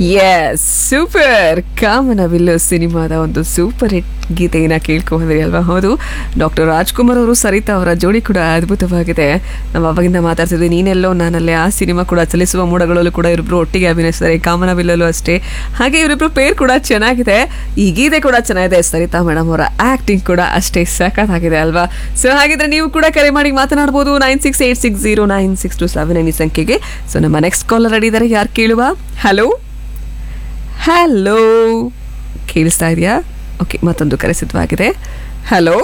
yes super ಕಾಮನವಿಲ್ಲು ಸಿನಿಮಾದ ಒಂದು super hit ಗೀತೆಯನ್ನು ಕೇಳ್ಕೊಂಡ್ರಿ ಅಲ್ವಾ ಹೌದು ಡಾಕ್ಟರ್ ರಾಜ್ಕುಮಾರ್ ಅವರು ಸರಿತಾ ಅವರ ಜೋಡಿ ಕೂಡ ಅದ್ಭುತವಾಗಿದೆ ನಾವು ಅವಾಗಿಂದ ಮಾತಾಡ್ತಿದ್ವಿ ನೀನೆಲ್ಲೋ ನಾನಲ್ಲೇ ಆ ಸಿನಿಮಾ ಕೂಡ ಚಲಿಸುವ ಮೋಡಗಳಲ್ಲೂ ಕೂಡ ಇವರಿಬ್ರು ಒಟ್ಟಿಗೆ ಅಭಿನಯಿಸ್ತಾರೆ ಕಾಮನವಿಲ್ಲಲ್ಲೂ ಅಷ್ಟೇ ಹಾಗೆ ಇವರಿಬ್ರು ಪೇರ್ ಕೂಡ ಚೆನ್ನಾಗಿದೆ ಈ ಗೀತೆ ಕೂಡ ಚೆನ್ನಾಗಿದೆ ಸರಿತಾ ಮೇಡಮ್ ಅವರ ಆಕ್ಟಿಂಗ್ ಕೂಡ ಅಷ್ಟೇ ಸಖತ್ತಾಗಿದೆ ಅಲ್ವಾ ಸೊ ಹಾಗಿದ್ರೆ ನೀವು ಕೂಡ ಕರೆ ಮಾಡಿ ಮಾತನಾಡ್ಬೋದು nine six eight six zero nine six two seven ಈ ಸಂಖ್ಯೆಗೆ ಸೊ ನಮ್ಮ ನೆಕ್ಸ್ಟ್ ಕಾಲರ್ ಅಡಿದ್ದಾರೆ ಯಾರು ಕೇಳುವ ಹಲೋ ಹಲೋ ಕೇಳಿಸ್ತಾ ಇದೆಯಾ ಓಕೆ ಮತ್ತೊಂದು ಕರೆ ಸಿದ್ಧವಾಗಿದೆ ಹಲೋ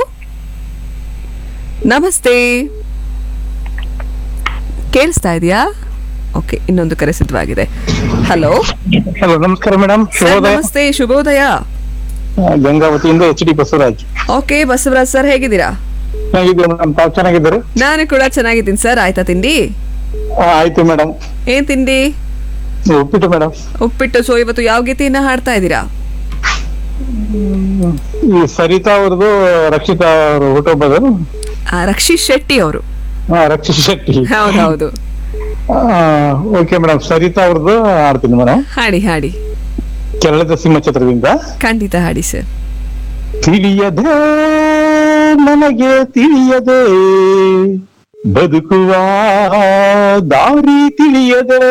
ನಮಸ್ತೆ ಕೇಳಿಸ್ತಾ ಇದೆಯಾ ಓಕೆ ಇನ್ನೊಂದು ಕರೆ ಸಿದ್ಧವಾಗಿದೆ ಹಲೋ ಹಲೋ ನಮಸ್ಕಾರ ಮೇಡಮ್ ಸರ್ ಶುಭೋದಯ ನಮಸ್ತೆ ಶುಭೋದಯ ಆ, ಗಂಗಾವತಿಯಿಂದ H D Basavaraj okay Basavaraj sir ಹೇಗಿದ್ದೀರಾ ಹೇಗಿದ್ದೀರಾ ಮೇಡಮ್ ತಾವು ಚೆನ್ನಾಗಿದ್ದೀರಿ ನಾನು ಕೂಡ ಚೆನ್ನಾಗಿದ್ದೀನಿ ಸರ್ ಆಯ್ತಾ ತಿಂಡಿ ಆ, ಆಯ್ತು ಮೇಡಮ್ ಏನ್ ತಿಂಡಿ ಉಪ್ಪಿಟ್ಟು ಮೇಡಮ್ ಉಪ್ಪಿಟ್ಟು ಸೊ ಇವತ್ತು ಯಾವ ಗೀತೆಯನ್ನ ಹಾಡ್ತಾ ಇದ್ದೀರಾ ಈ ಸರಿತಾ ಅವ್ರದ್ದು ರಕ್ಷಿತಾ ಅವರು ಹುಟ್ಟುಹಬ್ಬದು ಆ, ರಕ್ಷಿತ್ ಶೆಟ್ಟಿ ಅವರು ಆ, ರಕ್ಷಿತ್ ಶೆಟ್ಟಿ ಹೌದೌದು ಓಕೆ ಮೇಡಮ್ ಸರಿತಾ ಅವ್ರದ್ದು ಆಡ್ತೀನಿ ಮೇಡಮ್ ಹಾಡಿ ಹಾಡಿ ಕೆರಳದ ಸಿಂಹ ಚಿತ್ರದಿಂದ ಖಂಡಿತ ಹಾಡಿ ಸರ್ ತಿಳಿಯದೆ ನನಗೆ ತಿಳಿಯದೆ ಬದುಕುವ ದಾರಿ ತಿಳಿಯದೆ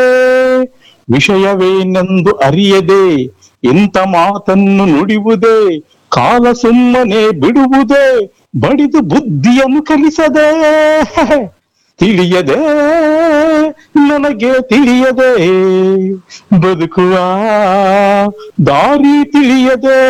ವಿಷಯವೇನೆಂದು ಅರಿಯದೆ ಇಂಥ ಮಾತನ್ನು ನುಡಿಯುವುದೇ ಕಾಲ ಸುಮ್ಮನೆ ಬಿಡುವುದೇ ಬಡಿದು ಬುದ್ಧಿಯನ್ನು ಕಲಿಸದೆ ತಿಳಿಯದೆ ನನಗೆ ತಿಳಿಯದೆ ಬದುಕುವ ದಾರಿ ತಿಳಿಯದೆ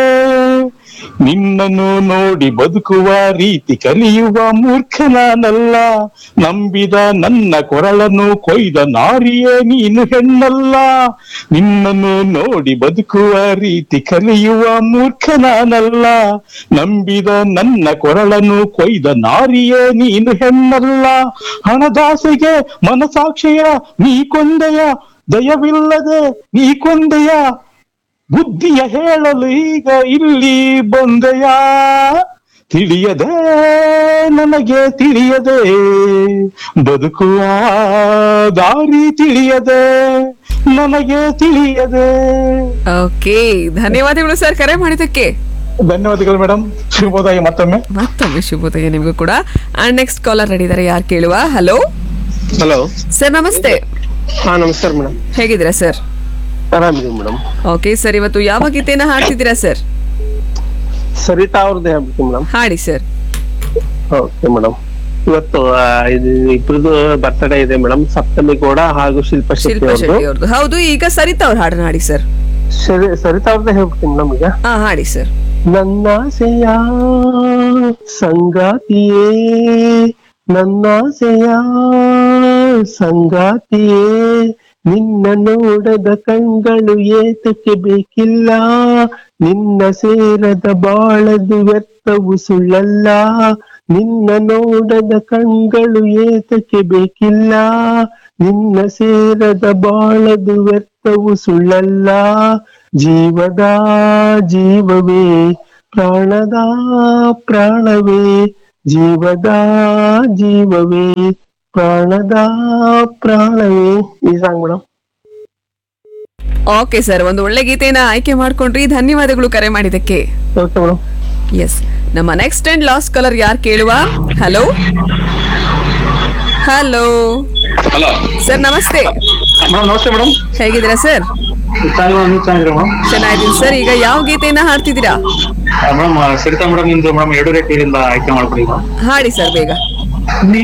ನಿನ್ನನ್ನು ನೋಡಿ ಬದುಕುವ ರೀತಿ ಕಲಿಯುವ ಮೂರ್ಖ ನಾನಲ್ಲ ನಂಬಿದ ನನ್ನ ಕೊರಳನ್ನು ಕೊಯ್ದ ನಾರಿಯೇ ನೀನು ಹೆಣ್ಣಲ್ಲ ನಿನ್ನನ್ನು ನೋಡಿ ಬದುಕುವ ರೀತಿ ಕಲಿಯುವ ಮೂರ್ಖ ನಾನಲ್ಲ ನಂಬಿದ ನನ್ನ ಕೊರಳನ್ನು ಕೊಯ್ದ ನಾರಿಯೇ ನೀನು ಹೆಣ್ಣಲ್ಲ ಹಣದಾಸೆಗೆ ಮನಸಾಕ್ಷಿಯ ನೀ ಕೊಂದೆಯ ದಯವಿಲ್ಲದೆ ನೀ ಕೊಂದೆಯ ಬುದ್ಧಿಯ ಹೇಳಲು ಈಗ ಇಲ್ಲಿ ಬಂದೆಯ ತಿಳಿಯದೆ ನನಗೆ ತಿಳಿಯದೆ ಬದುಕುವ ದಾರಿ ತಿಳಿಯದೆ ನನಗೆ ತಿಳಿಯದೆ ಓಕೆ ಧನ್ಯವಾದಗಳು ಸರ್ ಕರೆ ಮಾಡಿದ್ದಕ್ಕೆ ಧನ್ಯವಾದಗಳು ಮೇಡಮ್ ಶುಭೋದಯ ಮತ್ತೊಮ್ಮೆ ಮತ್ತೊಮ್ಮೆ ಶುಭೋದಯ ನಿಮಗೂ ಕೂಡ ಅಂಡ್ ನೆಕ್ಸ್ಟ್ ಕಾಲರ್ ನಡೀತಾರೆ ಯಾರು ಕೇಳುವ ಹಲೋ ಹಲೋ ಸರ್ ನಮಸ್ತೆ ಹಾ ನಮಸ್ಕಾರ ಮೇಡಮ್ ಹೇಗಿದ್ದೀರಾ ಸರ್ ಆರಾಮಿದೀವಿ ಮೇಡಮ್ ಓಕೆ ಸರ್ ಇವತ್ತು ಯಾವ ಗೀತೆನ ಹಾಡ್ತಿದ್ದೀರಾ ಸರ್ ಸರಿತಾ ಅವ್ರದ್ದು ಹೇಳ್ಬಿಡ್ತೀನಿ ಮೇಡಮ್ ಹಾಡಿ ಸರ್ ಓಕೆ ಮೇಡಮ್ ಇವತ್ತು ಆ, ಇದು ಇಬ್ಬರದು ಬರ್ತಡೇ ಇದೆ ಮೇಡಮ್ ಸಪ್ತಮಿ ಗೌಡ ಹಾಗೂ ಶಿಲ್ಪ ಶೆಟ್ಟಿ ಶಿಲ್ಪಾ ಅವ್ರದ್ದು ಶೆಟ್ಟಿ ಅವ್ರದ್ದು ಹೌದು ಈಗ ಸರಿತಾ ಅವ್ರ ಹಾಡನ್ನ ಹಾಡಿ ಸರ್ ಸರಿ ಸರಿತಾ ಅವ್ರದ್ದು ಹೇಳ್ಬಿಡ್ತೀನಿ ಮೇಡಮ್ ಈಗ ಹಾ ಹಾಡಿ ಸರ್ ನನ್ನಾಸೆಯ ಸಂಗಾತಿಯೇ ನನ್ನಾಸೆಯ ಸಂಗಾತಿಯೇ ನಿನ್ನ ನೋಡದ ಕಣ್ಗಳು ಏತಕ್ಕೆ ಬೇಕಿಲ್ಲ ನಿನ್ನ ಸೇರದ ಬಾಳದು ವ್ಯರ್ಥವು ಸುಳ್ಳಲ್ಲ ನಿನ್ನ ನೋಡದ ಕಣ್ಗಳು ಏತಕ್ಕೆ ಬೇಕಿಲ್ಲ ನಿನ್ನ ಸೇರದ ಬಾಳದು ವ್ಯರ್ಥವು ಸುಳ್ಳಲ್ಲ ಜೀವದ ಜೀವವೇ ಪ್ರಾಣದ ಪ್ರಾಣವೇ ಜೀವದ ಜೀವವೇ ಪ್ರಾಣದ ಪ್ರಾಣವೇ ಈ ಸಾಂಗ್ ಮೇಡಮ್ ಓಕೆ ಸರ್ ಒಂದು ಒಳ್ಳೆ ಗೀತೆನ ಆಯ್ಕೆ ಮಾಡ್ಕೊಂಡ್ರಿ ಧನ್ಯವಾದಗಳು ಕರೆ ಮಾಡಿದ್ದಕ್ಕೆ ಓಕೆ ಮೇಡಮ್ ಎಸ್ ನಮ್ಮ ನೆಕ್ಸ್ಟ್ ಅಂಡ್ ಲಾಸ್ಟ್ ಕಲರ್ ಯಾರು ಕೇಳುವ ಹಲೋ ಹಲೋ ಹಲೋ ಸರ್ ನಮಸ್ತೆ ಮೇಡಮ್ ನಮಸ್ತೆ ಮೇಡಮ್ ಹೇಗಿದ್ದೀರಾ ಸರ್ ಚೆನ್ನಾಗಿರೋ ಮೇಡಮ್ ಚೆನ್ನಾಗಿದ್ದೀನಿ ಸರ್ ಈಗ ಯಾವ ಗೀತೆಯನ್ನ ಹಾಡ್ತಿದ್ದೀರಾ ಮೇಡಮ್ ಸರಿತಾ ಮೇಡಮ್ ನಿಮ್ದು ಮೇಡಮ್ ಎರಡು ರೇಟ್ ಆಯ್ಕೆ ಮಾಡ್ಕೊಳ್ಳಿ ಹಾಡಿ ಸರ್ ಬೇಗ